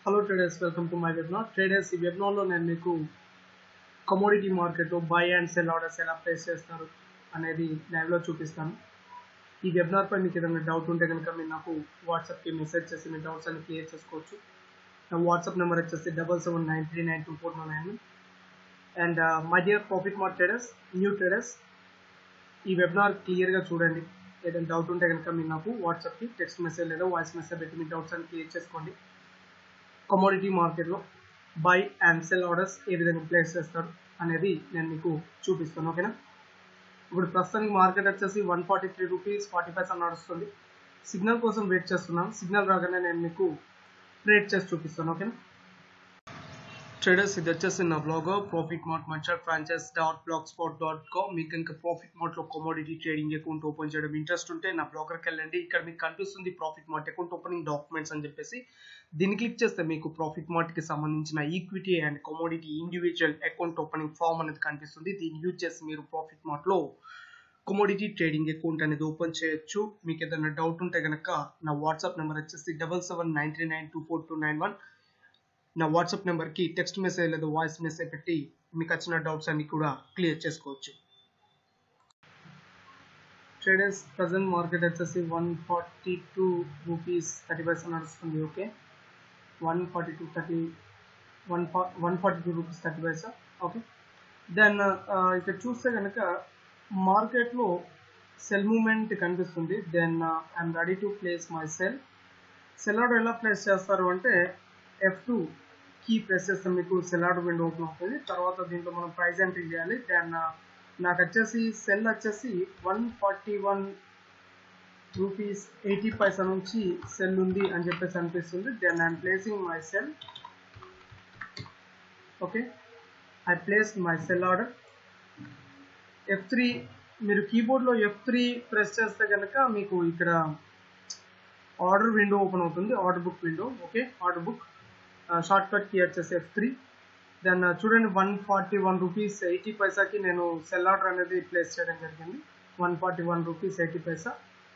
hello traders welcome to my webinar traders ఈ వెబినార్లో నేను మీకు కమోడిటీ మార్కెట్లో బై అండ్ సెల్ ఆర్డర్స్ ఎలా ప్లేస్ చేస్తారు అనేది లైవ్లో చూపిస్తాను ఈ వెబినార్ పై మీకు ఏదైనా డౌట్ ఉంటే కనుక మీరు నాకు వాట్సాప్కి మెసేజ్ చేసి మీ డౌట్స్ అన్ని క్లియర్ చేసుకోవచ్చు నా వాట్సాప్ నెంబర్ వచ్చేసి double seven nine three nine two four nine and my dear profit mark traders new traders ఈ వెబినార్ క్లియర్గా చూడండి ఏదైనా డౌట్ ఉంటే కనుక మీరు నాకు వాట్సాప్కి టెక్స్ట్ మెసేజ్ లేదా వాయిస్ మెసేజ్ పెట్టి మీ డౌట్స్ అన్ని క్లియర్ చేసుకోండి కమోడిటీ మార్కెట్లో బై అండ్ సెల్ ఆర్డర్స్ ఏ విధంగా ప్లేస్ చేస్తారు అనేది నేను మీకు చూపిస్తాను ఓకేనా ఇప్పుడు ప్రస్తుతానికి మార్కెట్ వచ్చేసి one forty three rupees forty five అని నడుస్తుంది సిగ్నల్ కోసం వెయిట్ చేస్తున్నాను సిగ్నల్ రాగానే నేను మీకు ట్రేడ్ చేసి చూపిస్తాను ఓకేనా ట్రేడర్స్ ఇది వచ్చేసి నా blog profit mart మంచర్ franchise dot blogspot dot com మీకు ఇంకా ప్రాఫిట్ మార్ట్లో కమోడిటీ ట్రేడింగ్ అకౌంట్ ఓపెన్ చేయడం ఇంట్రెస్ట్ ఉంటే నా బ్లాగర్కి వెళ్ళండి ఇక్కడ మీకు కనిపిస్తుంది profit mart account opening documents అని చెప్పేసి దీన్ని క్లిక్ చేస్తే మీకు ప్రాఫిట్ మార్ట్కి సంబంధించిన equity and commodity individual account opening form అనేది కనిపిస్తుంది దీన్ని యూజ్ చేసి మీరు ప్రాఫిట్ మార్ట్లో కమోడిటీ ట్రేడింగ్ అకౌంట్ అనేది ఓపెన్ చేయొచ్చు మీకు ఏదైనా డౌట్ ఉంటే కనుక నా వాట్సాప్ నెంబర్ వచ్చేసి double seven nine three nine two four two nine one నా వాట్సాప్ నెంబర్కి టెక్స్ట్ మెసేజ్ లేదా వాయిస్ మెసేజ్ పెట్టి మీకు వచ్చిన డౌట్స్ అన్ని కూడా క్లియర్ చేసుకోవచ్చు ట్రేడర్స్ ప్రజెంట్ మార్కెట్ వచ్చేసి one forty two rupees thirty paisa నడుస్తుంది okay one forty two thirty one ఫా one forty two rupees thirty paisa okay then ఇక్కడ చూస్తే కనుక మార్కెట్లో సెల్ మూమెంట్ కనిపిస్తుంది then I'm ready to place my cell sell order ఎలా place చేస్తారు అంటే ఎఫ్ టూ కీ ప్రెస్ చేస్తే మీకు సెల్ ఆర్డర్ విండో ఓపెన్ అవుతుంది తర్వాత దీంట్లో మనం ప్రైస్ ఎంట్రీ చేయాలి దెన్ నాకు వచ్చేసి సెల్ వచ్చేసి one forty one rupees eighty paisa నుంచి సెల్ ఉంది అని చెప్పేసి అనిపిస్తుంది then I'm placing my sell okay I place my sell order F three మీరు కీబోర్డ్లో ఎఫ్ త్రీ ప్రెస్ చేస్తే కనుక మీకు ఇక్కడ ఆర్డర్ విండో ఓపెన్ అవుతుంది order book window okay order book shortcut key వచ్చేసి ఎఫ్ త్రీ దెన్ చూడండి one forty one rupees eighty పైసాకి నేను సెల్ ఆర్డర్ అనేది ప్లేస్ చేయడం జరిగింది one forty one rupees eighty paisa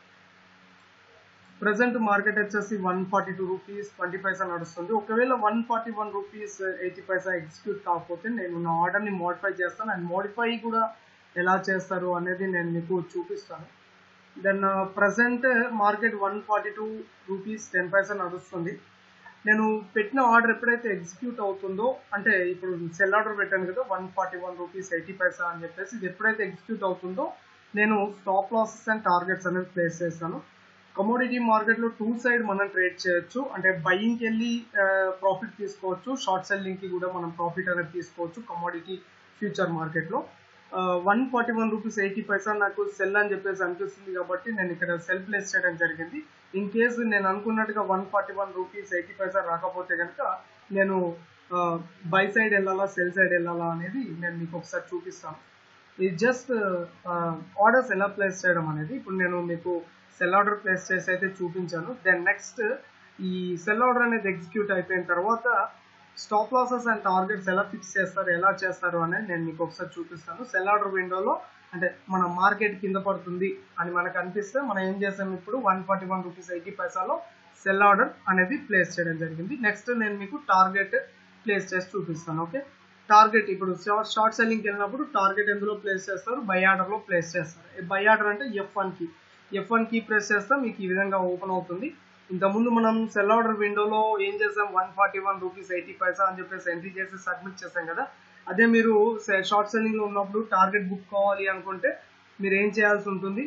present market వచ్చేసి one forty two rupees twenty paisa నడుస్తుంది ఒకవేళ one forty one rupees eighty paisa execute కాకపోతే నేను నా ఆర్డర్ని మోడిఫై చేస్తాను అండ్ మోడిఫై కూడా ఎలా చేస్తారు అనేది నేను మీకు చూపిస్తాను then present market one forty two rupees ten paisa నడుస్తుంది నేను పెట్టిన ఆర్డర్ ఎప్పుడైతే ఎగ్జిక్యూట్ అవుతుందో అంటే ఇప్పుడు సెల్ ఆర్డర్ పెట్టాను కదా one forty one rupees eighty paisa అని చెప్పేసి ఇది ఎప్పుడైతే ఎగ్జిక్యూట్ అవుతుందో నేను స్టాప్ లాసెస్ అండ్ టార్గెట్స్ అనేది ప్లేస్ చేస్తాను కమోడిటీ మార్కెట్లో టూ సైడ్ మనం ట్రేడ్ చేయొచ్చు అంటే బయింగ్కి వెళ్ళి ప్రాఫిట్ తీసుకోవచ్చు షార్ట్ సెల్లింగ్కి కూడా మనం ప్రాఫిట్ అనేది తీసుకోవచ్చు కమోడిటీ ఫ్యూచర్ మార్కెట్లో one forty one rupees eighty paisa నాకు సెల్ అని చెప్పేసి అనిపిస్తుంది కాబట్టి నేను ఇక్కడ సెల్ ప్లేస్ చేయడం జరిగింది ఇన్ కేసు నేను అనుకున్నట్టుగా one forty one rupees eighty paisa రాకపోతే కనుక నేను బై సైడ్ వెళ్ళాలా సెల్ సైడ్ వెళ్ళాలా అనేది నేను మీకు ఒకసారి చూపిస్తాను ఇది జస్ట్ ఆర్డర్స్ ఎలా ప్లేస్ చేయడం అనేది ఇప్పుడు నేను మీకు సెల్ ఆర్డర్ ప్లేస్ చేసి అయితే చూపించాను దెన్ నెక్స్ట్ ఈ సెల్ ఆర్డర్ అనేది ఎగ్జిక్యూట్ అయిపోయిన తర్వాత స్టాప్ లాసెస్ అండ్ టార్గెట్స్ ఎలా ఫిక్స్ చేస్తారు ఎలా చేస్తారు అనేది నేను మీకు ఒకసారి చూపిస్తాను సెల్ ఆర్డర్ విండోలో అంటే మన మార్కెట్ కింద పడుతుంది అని మనకు అనిపిస్తే మనం ఏం చేసాం ఇప్పుడు one forty one rupees eighty పైసాలో సెల్ ఆర్డర్ అనేది ప్లేస్ చేయడం జరిగింది నెక్స్ట్ నేను మీకు టార్గెట్ ప్లేస్ చేసి చూపిస్తాను ఓకే టార్గెట్ ఇప్పుడు షార్ట్ సెల్లింగ్కి వెళ్ళినప్పుడు టార్గెట్ ఎందులో ప్లేస్ చేస్తారు బై ఆర్డర్లో ప్లేస్ చేస్తారు బై ఆర్డర్ అంటే ఎఫ్ వన్కి ఎఫ్ వన్ కీ ప్రెస్ చేస్తే మీకు ఈ విధంగా ఓపెన్ అవుతుంది ఇంతకుముందు మనం సెల్ ఆర్డర్ విండోలో ఏం చేసాం one forty one rupees eighty paisa అని చెప్పేసి ఎంట్రీ చేసి సబ్మిట్ చేసాం కదా అదే మీరు షార్ట్ సెల్లింగ్లో ఉన్నప్పుడు టార్గెట్ బుక్ కావాలి అనుకుంటే మీరు ఏం చేయాల్సి ఉంటుంది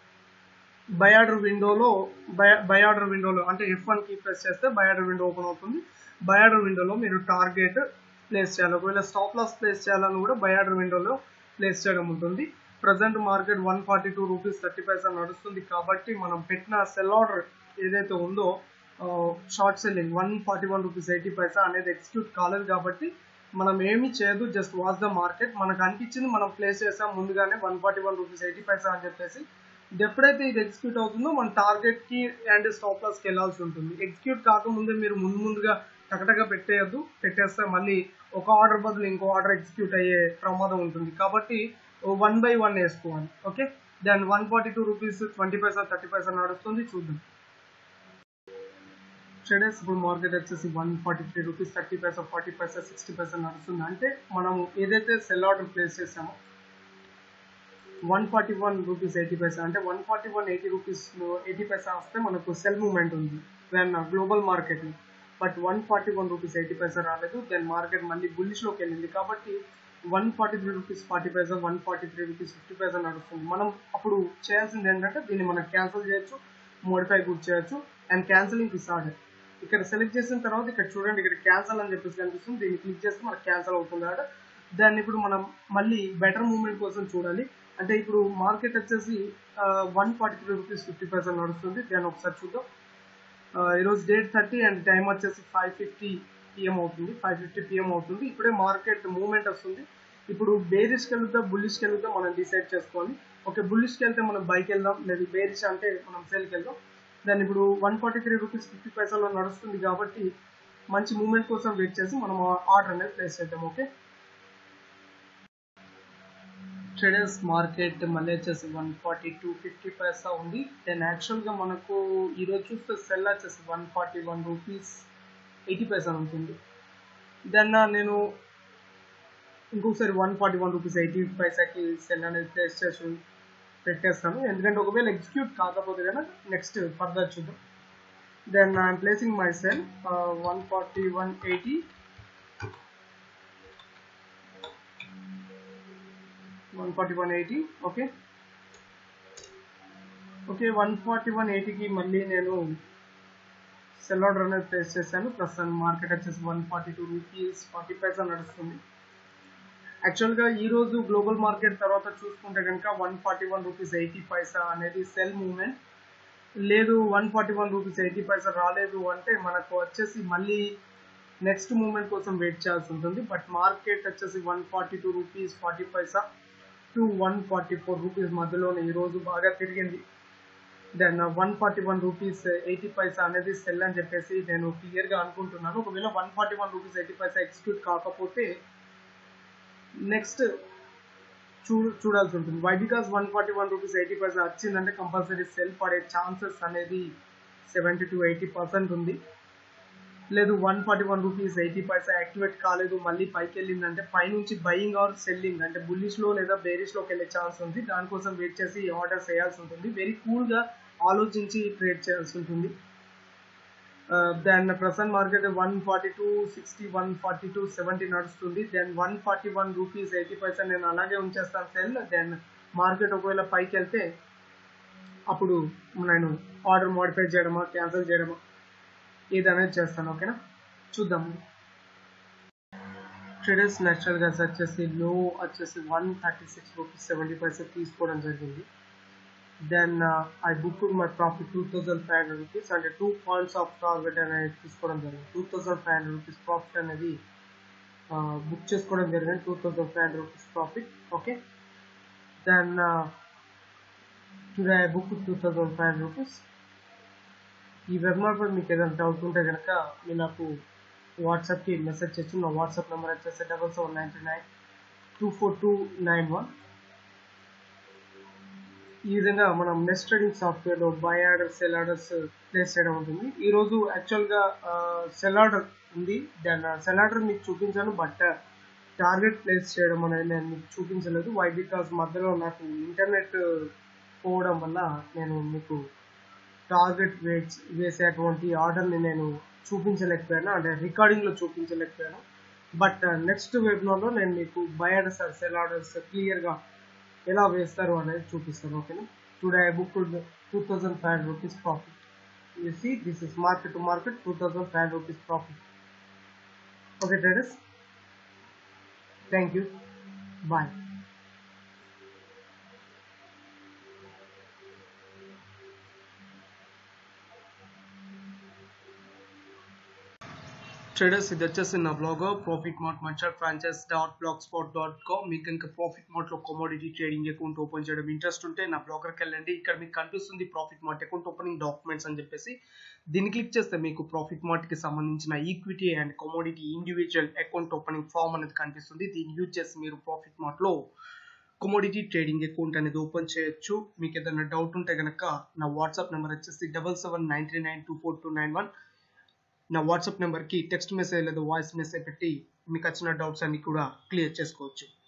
బై ఆర్డర్ విండోలో బై బై ఆర్డర్ విండోలో అంటే ఎఫ్ వన్ కీ ప్రెస్ చేస్తే బై ఆర్డర్ విండో ఓపెన్ అవుతుంది బై ఆర్డర్ విండోలో మీరు టార్గెట్ ప్లేస్ చేయాలి ఒకవేళ స్టాప్ లాస్ ప్లేస్ చేయాలని కూడా బై ఆర్డర్ విండోలో ప్లేస్ చేయడం ఉంటుంది present market one forty two rupees thirty paisa నడుస్తుంది కాబట్టి మనం పెట్టిన సెల్ ఆర్డర్ ఏదైతే ఉందో short selling one forty one rupees eighty paisa అనేది ఎగ్జిక్యూట్ కాలేదు కాబట్టి మనం ఏమి చేయదు జస్ట్ వాచ్ ద మార్కెట్ మనకు అనిపించింది మనం ప్లేస్ చేసాం ముందుగానే one forty one rupees eighty paisa అని చెప్పేసి ఎప్పుడైతే ఇది ఎగ్జిక్యూట్ అవుతుందో మన టార్గెట్కి అండ్ స్టాప్ లాస్కి వెళ్ళాల్సి ఉంటుంది ఎగ్జిక్యూట్ కాకముందే మీరు ముందు ముందుగా టకటగా పెట్టేయద్దు పెట్టేస్తే మళ్ళీ ఒక ఆర్డర్ బదులు ఇంకో ఆర్డర్ ఎగ్జిక్యూట్ అయ్యే ప్రమాదం ఉంటుంది కాబట్టి వన్ బై వన్ వేసుకోవాలి ఓకే దాని one forty two rupees twenty paisa thirty paisa నడుస్తుంది చూద్దాం ట్రేడర్స్ ఇప్పుడు మార్కెట్ వచ్చేసి one forty three rupees thirty paisa forty paisa sixty paisa నడుస్తుంది అంటే మనం ఏదైతే సెల్ ఆర్డర్ ప్లేస్ చేసామో one forty one rupees eighty paisa అంటే one forty one eighty rupees eighty paisa వస్తే మనకు సెల్ మూమెంట్ ఉంది then global market but one forty one rupees eighty paisa రాలేదు దెన్ మార్కెట్ మళ్ళీ బుల్లిష్లోకి వెళ్ళింది కాబట్టి one forty three rupees forty paisa one forty three rupees fifty paisa నడుస్తుంది మనం అప్పుడు చేయాల్సింది ఏంటంటే దీన్ని మనం క్యాన్సిల్ చేయొచ్చు మోడిఫై కూడా చేయొచ్చు అండ్ క్యాన్సిలింగ్ ఇస్ ఆర్డర్ ఇక్కడ సెలెక్ట్ చేసిన తర్వాత ఇక్కడ చూడండి ఇక్కడ క్యాన్సల్ అని చెప్పేసి కనిపిస్తుంది దీన్ని క్లిక్ చేస్తే మనకు క్యాన్సల్ అవుతుంది ఆర్డర్ దాన్ని ఇప్పుడు మనం మళ్ళీ బెటర్ మూమెంట్ కోసం చూడాలి అంటే ఇప్పుడు మార్కెట్ వచ్చేసి one forty three rupees fifty paisa నడుస్తుంది దాన్ని ఒకసారి చూద్దాం ఈరోజు డేట్ థర్టీ అండ్ టైం వచ్చేసి ఫైవ్ ఫిఫ్టీ పిఎం అవుతుంది ఫైవ్ ఫిఫ్టీ పిఎం అవుతుంది ఇప్పుడే మార్కెట్ మూవ్మెంట్ వస్తుంది ఇప్పుడు బేరిష్కి వెళ్తా బుల్లిష్కి వెళ్తా మనం డిసైడ్ చేసుకోవాలి ఓకే బుల్లిష్కి వెళ్తే మనం బైక్ వెళ్దాం లేదు బేరిష్ అంటే మనం సేల్కి వెళ్దాం దాన్ని ఇప్పుడు one forty three rupees fifty పైసాలో నడుస్తుంది కాబట్టి మంచి మూమెంట్ కోసం వెయిట్ చేసి మనం ఆర్డర్ అనేది ప్లేస్ చేద్దాం ఓకే ట్రేడర్స్ మార్కెట్ మళ్ళీ వచ్చేసి one forty two fifty paisa ఉంది దెన్ యాక్చువల్గా మనకు ఈరోజు చూస్తే సెల్ వచ్చేసి one forty one rupees eighty paisa ఉంటుంది దెన్ నేను ఇంకొకసారి one forty one rupees eighty పైసాకి సెల్ అనేది ప్లేస్ చేసి పెట్టేస్తాను ఎందుకంటే ఒకవేళ ఎగ్జిక్యూట్ కాకపోతే కనుక నెక్స్ట్ ఫర్దర్ చూద్దాం then I'm placing my sell one forty one eighty one forty one eighty okay okay one forty one ఎయిటీకి మళ్ళీ నేను సెల్ ఆర్డర్ అనేది ప్లేస్ చేశాను ప్రస్తుతం మార్కెట్ వచ్చేసి one forty two rupees forty paisa నడుస్తుంది యాక్చువల్గా ఈ రోజు గ్లోబల్ మార్కెట్ తర్వాత చూసుకుంటే కనుక one forty one rupees eighty paisa అనేది సెల్ మూవ్మెంట్ లేదు one forty one rupees eighty paisa రాలేదు అంటే మనకు వచ్చేసి మళ్ళీ నెక్స్ట్ మూమెంట్ కోసం వెయిట్ చేయాల్సి ఉంటుంది బట్ మార్కెట్ వచ్చేసి one forty two rupees forty paisa to one forty four rupees మధ్యలోనే ఈరోజు బాగా తిరిగింది then one forty one rupees eighty paisa అనేది సెల్ అని చెప్పేసి నేను క్లియర్గా అనుకుంటున్నాను ఒకవేళ one forty one rupees eighty paisa execute కాకపోతే నెక్స్ట్ చూ చూడాల్సి ఉంటుంది why because one forty one rupees eighty paisa వచ్చిందంటే కంపల్సరీ సెల్ పడే ఛాన్సెస్ అనేది సెవెంటీ టు ఎయిటీ పర్సెంట్ ఉంది లేదు one forty one rupees eighty paisa activate కాలేదు మళ్ళీ పైకి వెళ్ళిందంటే పైనుంచి బయింగ్ ఆర్ సెల్లింగ్ అంటే బుల్లిష్లో లేదా బేరిష్లోకి వెళ్ళే ఛాన్స్ ఉంది దానికోసం వెయిట్ చేసి ఆర్డర్ చేయాల్సి ఉంటుంది వెరీ కూల్గా ఆలోచించి ట్రేడ్ చేయాల్సి ఉంటుంది then present market one forty two sixty one forty two seventy నడుస్తుంది then one forty one rupees eighty paisa నేను అలాగే ఉంచేస్తాను సెల్ దెన్ మార్కెట్ ఒకవేళ పైకి వెళ్తే అప్పుడు నేను ఆర్డర్ మోడిఫై చేయడమా క్యాన్సిల్ చేయడమా ఇది అనేది చేస్తాను ఓకేనా చూద్దాం ట్రేడర్స్ గా వచ్చేసి లో వచ్చేసి one thirty six rupees seventy paisa తీసుకోవడం జరిగింది then I book my profit two thousand five hundred rupees అంటే టూ పాయింట్స్ ఆఫ్ టార్గెట్ అనేది తీసుకోవడం జరిగింది two thousand five hundred rupees profit అనేది బుక్ చేసుకోవడం జరిగింది two thousand five hundred rupees profit okay then today I book two thousand five hundred rupees ఈ webinar పై మీకు ఏదైనా డౌట్ ఉంటే కనుక మీరు నాకు వాట్సాప్కి మెసేజ్ చేయొచ్చు నా వాట్సాప్ నెంబర్ వచ్చేసి double seven nine nine two four two nine one ఈ విధంగా మనం నెస్ట్ ట్రేడింగ్ సాఫ్ట్వేర్లో buy order sell orders place చేయడం ఉంటుంది ఈరోజు యాక్చువల్గా సెల్ ఆర్డర్ ఉంది దాని సెల్ ఆర్డర్ మీకు చూపించాను బట్ టార్గెట్ ప్లేస్ చేయడం అనేది నేను మీకు చూపించలేదు వై బికాస్ మధ్యలో నాకు ఇంటర్నెట్ పోవడం వల్ల నేను మీకు టార్గెట్ వేట్స్ వేసేటువంటి ఆర్డర్ని నేను చూపించలేకపోయాను అంటే రికార్డింగ్లో చూపించలేకపోయాను బట్ నెక్స్ట్ వెబినార్లో నేను మీకు బై ఆర్డర్స్ సెల్ ఆర్డర్స్ క్లియర్గా ఎలా వేస్తారు అనేది చూపిస్తాను ఓకేనా today I book two thousand five hundred rupees profit you see this is market to market two thousand five hundred rupees profit okay traders thank you bye traders ఇది వచ్చేసి నా blog profit mart మంచర్ franchise dot blogspot dot com మీకు ఇంకా profit మార్ట్లో commodity trading account open చేయడం interest ఉంటే నా బ్లాగర్కి వెళ్ళండి ఇక్కడ మీకు కనిపిస్తుంది profit mart account opening documents అని చెప్పేసి దీన్ని క్లిక్ చేస్తే మీకు ప్రాఫిట్ మార్ట్కి సంబంధించిన equity and commodity individual account opening form అనేది కనిపిస్తుంది దీన్ని యూజ్ చేసి మీరు ప్రాఫిట్ మార్ట్లో కమోడిటీ ట్రేడింగ్ అకౌంట్ అనేది ఓపెన్ చేయొచ్చు మీకు ఏదైనా డౌట్ ఉంటే కనుక నా వాట్సాప్ నెంబర్ వచ్చేసి double seven nine three nine two four two nine one నా వాట్సాప్ నెంబర్కి టెక్స్ట్ మెసేజ్ లేదా వాయిస్ మెసేజ్ పెట్టి మీకు వచ్చిన డౌట్స్ అన్ని కూడా క్లియర్ చేసుకోవచ్చు